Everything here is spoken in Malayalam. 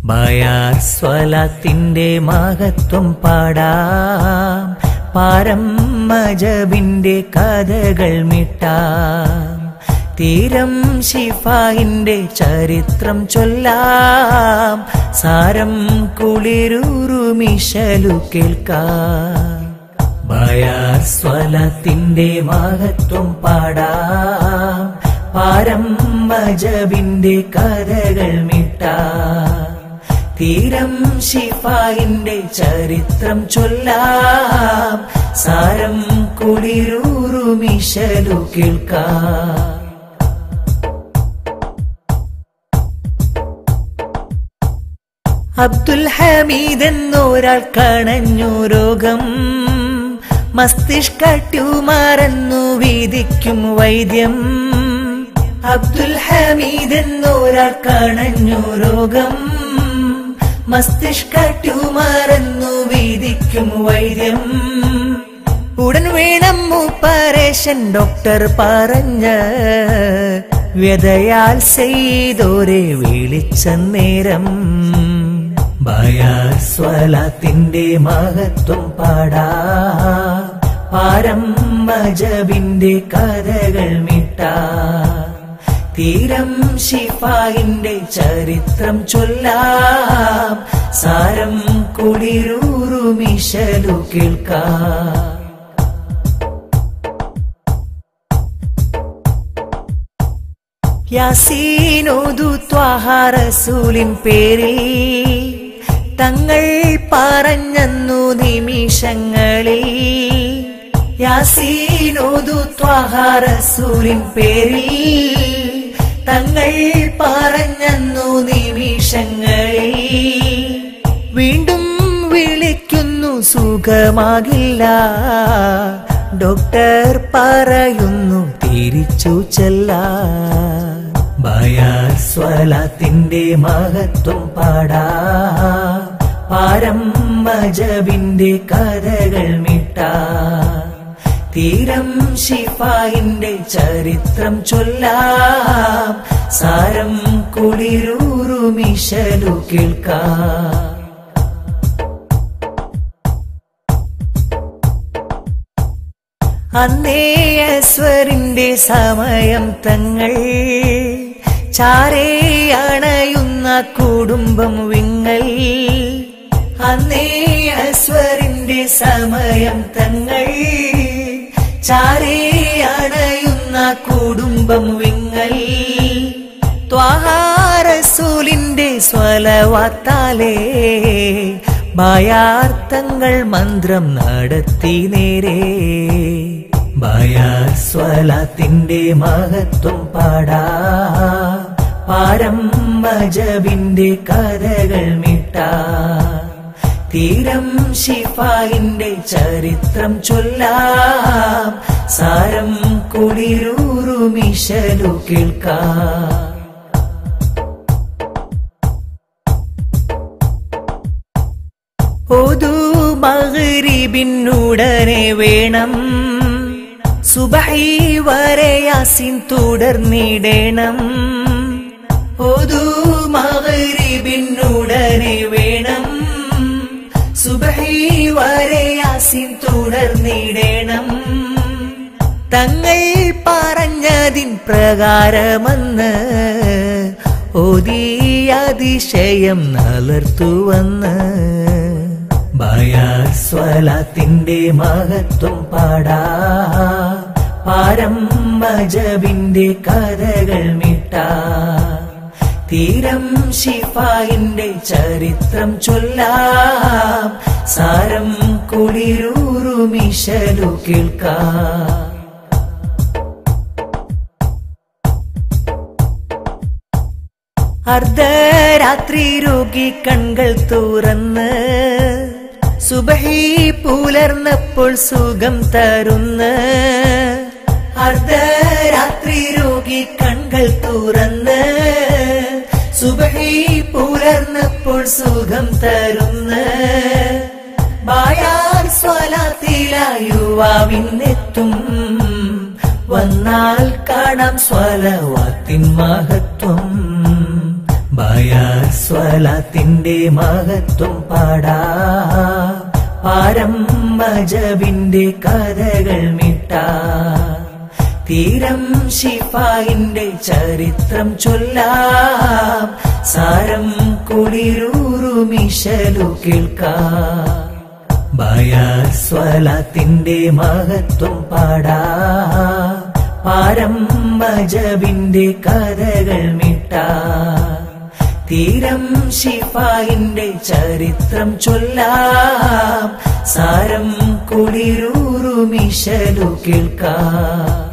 ബയാർ സ്വലാത്തിന്റെ മഹത്വം പാടാം പാരം മജബിന്റെ കഥകൾ മിട്ടാം തീരം ഷിഫായിന്റെ ചരിത്രം ചൊല്ലാം സാരം കുളിരൂറുമിശലു കേൾക്കാം ബയാർ സ്വലത്തിന്റെ മഹത്വം പാടാം പാരം മജബിന്റെ കഥകൾ മിട്ടാം തീരം ഷിഫായിന്റെ ചരിത്രം ചൊല്ലാം സാരം കുളിരൂറുമിശലു കേൾക്കാം അബ്ദുൽ ഹമീദ് എന്നൊരാൾ കണഞ്ഞു രോഗം മസ്തിഷ്ക ട്യൂമറെന്നു വീതിക്കും വൈദ്യം അബ്ദുൽ ഹമീദ് എന്നൊരാൾ കണഞ്ഞു രോഗം മസ്തിഷ്ക ട്യൂമറെന്നു വീതിക്കും വൈദ്യം ഉടൻ വേണം ഓപ്പറേഷൻ ഡോക്ടർ പറഞ്ഞ വ്യതയാൽ ചെയ്തോരെ വിളിച്ച നേരം സ്വലത്തിന്റെ മഹത്വം പാടാ പാരം മജബിന്റെ കഥകൾ മിട്ടാ തീരം ഷിഫായിന്റെ ചരിത്രം ചൊല്ലാം സാരം കുളിരൂറുമിശലു കേൾക്കാം യാസീനോദു ത്വാഹാറസൂലിൻ പേരിൽ തങ്ങൾ പറഞ്ഞന്നു നിമിഷങ്ങളിൽ യാസീനോദു ത്വാഹാറസൂലിൻ പേരിൽ തങ്ങൾ പറഞ്ഞന്നു നിമിഷങ്ങളിൽ വീണ്ടും വിളിക്കുന്നു സുഖമാകില്ല ഡോക്ടർ പറയുന്നു തിരിച്ചു ചെല്ല സ്വലത്തിന്റെ മഹത്വം പാടാ പാരം മജബിന്റെ കഥകൾ മിട്ടാ തീരം ഷിഫായിന്റെ ചരിത്രം ചൊല്ലാം സാരം കുളിരൂറുമിശലു കേൾക്കാം അന്നേ അസ്വരിന്റെ സമയം തങ്ങൾ ചാരേ അണയുന്ന കുടുംബം വിങ്ങൽ അന്നേ അസ്വരിന്റെ സമയം തങ്ങൾ ചാരേ അണയുന്ന കുടുംബം വിങ്ങൽ ത്വാഹാരസൂലിന്റെ സ്വലവാത്താലേ ഭയാർത്ഥങ്ങൾ മന്ത്രം നടത്തി നേരെ സ്വലത്തിന്റെ മഹത്വം പാടാ പാരം മജബിന്റെ കഥകൾ മിട്ടാ തീരം ഷിഫായിന്റെ ചരിത്രം ചൊല്ലാം സാരം കുളിരൂറുമിശലു കേൾക്കാം ഓതു മകരിബിനുടനെ വേണം സുബഹി വരെ യാസിൻ തുടർന്നിടണം ഓതു മകരിബിനുടനെ വേണം സുബഹി വരെ യാസിൻ തുടർന്നിടണം തങ്ങൾ പറഞ്ഞതിൻ പ്രകാരമെന്ന് ഓതി അതിശയം നലർത്തുവന്ന് സ്വലത്തിന്റെ മഹത്വം പാടാ പാരം മജബിന്റെ കഥകൾ മിട്ടാ തീരം ഷിഫായിന്റെ ചരിത്രം ചൊല്ലാം സാരം കുളിരൂറുമിശലു കേൾക്കാം അർദ്ധരാത്രി രോഗി കൺകൾ തുറന്ന് സുബഹി പുലർന്നപ്പോൾ സുഖം തരുന്ന അർദ്ധരാത്രി രോഗി കൺകൾ തുറന്ന് സുബഹി പുലർന്നപ്പോൾ സുഖം തരുന്ന ബായാർ സ്വലാത്തിലായുവാവിന്നെത്തും വന്നാൽ കാണാം സ്വലവാത്തിൻ മഹത്വം ബയാസ്വലത്തിന്റെ മഹത്വം പാടാ പാരം മജബിന്റെ കഥകൾ മിട്ടാ തീരം ഷിഫായിന്റെ ചരിത്രം ചൊല്ലാം സാരം കുളിരൂറുമിശലു കേൾക്കാം ബയാസ്വലത്തിന്റെ മഹത്വം പാടാ പാരം മജബിന്റെ കഥകൾ മിട്ടാ തീരം ഷിഫായിന്റെ ചരിത്രം ചൊല്ലാം സാരം കുളിരൂറുമിശലു കേൾക്കാം